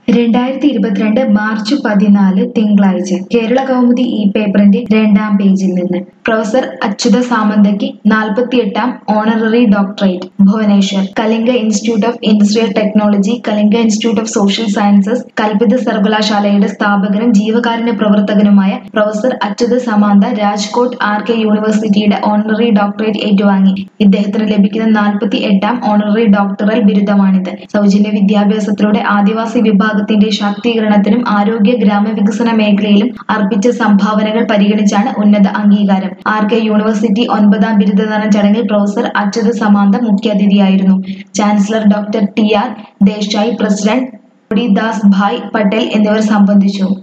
രണ്ടായിരത്തി ഇരുപത്തിരണ്ട് മാർച്ച് പതിനാല് തിങ്കളാഴ്ച കേരള കൗമുദി ഈ പേപ്പറിന്റെ രണ്ടാം പേജിൽ നിന്ന് പ്രൊഫസർ അച്യുത സാമന്തയ്ക്ക് നാൽപ്പത്തിയെട്ടാം honorary doctorate Bhubaneswar Kalinga institute of industrial technology Kalinga institute of social sciences കൽപ്പിത സർവകലാശാലയുടെ സ്ഥാപകനും ജീവകാരുണ്യ പ്രവർത്തകനുമായ professor Achyuta Samanta Rajkot R K യൂണിവേഴ്സിറ്റിയുടെ ഓണററി ഡോക്ടറേറ്റ് ഏറ്റുവാങ്ങി ഇദ്ദേഹത്തിന് ലഭിക്കുന്ന നാൽപ്പത്തി എട്ടാം ഓണററി ഡോക്ടറൽ ബിരുദമാണിത് സൗജന്യ വിദ്യാഭ്യാസത്തിലൂടെ ആദിവാസി വിഭാഗത്തിന്റെ ശാക്തീകരണത്തിനും ആരോഗ്യ ഗ്രാമവികസന മേഖലയിലും അർപ്പിച്ച സംഭാവനകൾ പരിഗണിച്ചാണ് ഉന്നത അംഗീകാരം ആർ കെ യൂണിവേഴ്സിറ്റി ഒൻപതാം ബിരുദദാന ചടങ്ങിൽ പ്രൊഫസർ അച്യുത സമാന്ത മുഖ്യാതിഥിയായിരുന്നു chancellor doctor T R Desai president Das Bhai Patel എന്നിവർ സംബന്ധിച്ചു